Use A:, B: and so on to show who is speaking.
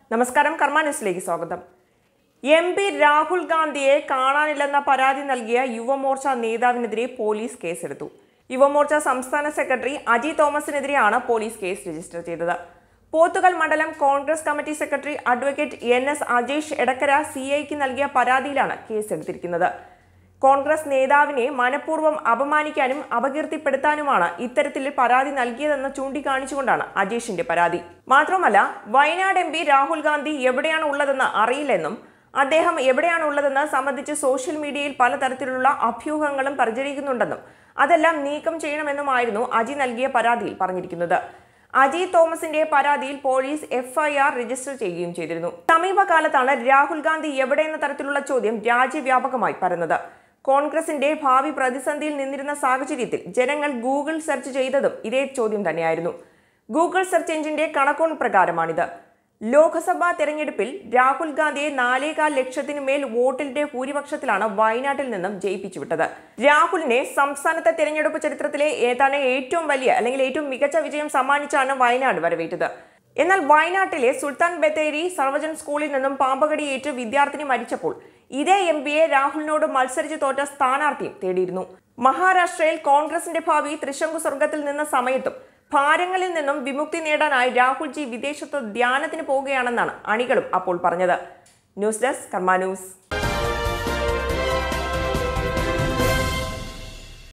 A: നമസ്കാരം കർമ്മ ന്യൂസിലേക്ക് സ്വാഗതം എം പി രാഹുൽ ഗാന്ധിയെ കാണാനില്ലെന്ന പരാതി നൽകിയ യുവമോർച്ച നേതാവിനെതിരെ പോലീസ് കേസെടുത്തു യുവമോർച്ച സംസ്ഥാന സെക്രട്ടറി അജി തോമസിനെതിരെയാണ് പോലീസ് കേസ് രജിസ്റ്റർ ചെയ്തത് പോത്തുകൽ മണ്ഡലം Congress committee secretary advocate N S Ajesh Edakkara C ഐക്ക് നൽകിയ പരാതിയിലാണ് കേസെടുത്തിരിക്കുന്നത് കോൺഗ്രസ് നേതാവിനെ മനഃപൂർവ്വം അപമാനിക്കാനും അപകീർത്തിപ്പെടുത്താനുമാണ് ഇത്തരത്തിൽ പരാതി നൽകിയതെന്ന് ചൂണ്ടിക്കാണിച്ചുകൊണ്ടാണ് അജേഷിന്റെ പരാതി മാത്രമല്ല വയനാട് എം പി രാഹുൽ ഗാന്ധി എവിടെയാണ് ഉള്ളതെന്ന് അറിയില്ലെന്നും അദ്ദേഹം എവിടെയാണ് ഉള്ളതെന്ന് സംബന്ധിച്ച് സോഷ്യൽ മീഡിയയിൽ പലതരത്തിലുള്ള അഭ്യൂഹങ്ങളും പ്രചരിക്കുന്നുണ്ടെന്നും അതെല്ലാം നീക്കം ചെയ്യണമെന്നുമായിരുന്നു അജി നൽകിയ പരാതിയിൽ പറഞ്ഞിരിക്കുന്നത് അജി തോമസിന്റെ പരാതിയിൽ പോലീസ് എഫ്ഐആർ രജിസ്റ്റർ ചെയ്യുകയും ചെയ്തിരുന്നു സമീപകാലത്താണ് രാഹുൽ ഗാന്ധി എവിടെയെന്ന തരത്തിലുള്ള ചോദ്യം രാജ്യവ്യാപകമായി പരന്നത് കോൺഗ്രസിന്റെ ഭാവി പ്രതിസന്ധിയിൽ നിന്നിരുന്ന സാഹചര്യത്തിൽ ജനങ്ങൾ ഗൂഗിൾ സെർച്ച് ചെയ്തതും ഇതേ ചോദ്യം തന്നെയായിരുന്നു ഗൂഗിൾ സെർച്ച് എഞ്ചിന്റെ കണക്കുകൾ പ്രകാരമാണിത് ലോക്സഭാ തെരഞ്ഞെടുപ്പിൽ രാഹുൽ ഗാന്ധിയെ നാലേകാൽ ലക്ഷത്തിനു മേൽ വോട്ടിന്റെ ഭൂരിപക്ഷത്തിലാണ് വയനാട്ടിൽ നിന്നും ജയിപ്പിച്ചു വിട്ടത് രാഹുലിനെ സംസ്ഥാനത്തെ തെരഞ്ഞെടുപ്പ് ചരിത്രത്തിലെ ഏതാണ് ഏറ്റവും വലിയ അല്ലെങ്കിൽ ഏറ്റവും മികച്ച വിജയം സമ്മാനിച്ചാണ് വയനാട് വരവേറ്റത് എന്നാൽ വയനാട്ടിലെ സുൽത്താൻ ബത്തേരി സർവജൻ സ്കൂളിൽ നിന്നും പാമ്പകടിയേറ്റ് വിദ്യാർത്ഥിനി മരിച്ചപ്പോൾ ഇതേ എം പിയെ രാഹുലിനോട് മത്സരിച്ച് തോറ്റ സ്ഥാനാർത്ഥിയും തേടിയിരുന്നു മഹാരാഷ്ട്രയിൽ കോൺഗ്രസിന്റെ ഭാവി തൃശങ്കു സ്വർഗത്തിൽ നിന്ന സമയത്തും ഭാരങ്ങളിൽ നിന്നും വിമുക്തി നേടാനായി രാഹുൽജി വിദേശത്ത് ധ്യാനത്തിന് പോവുകയാണെന്നാണ് അണികളും അപ്പോൾ പറഞ്ഞത് ന്യൂസ് ഡെസ്ക് കർമ്മ ന്യൂസ്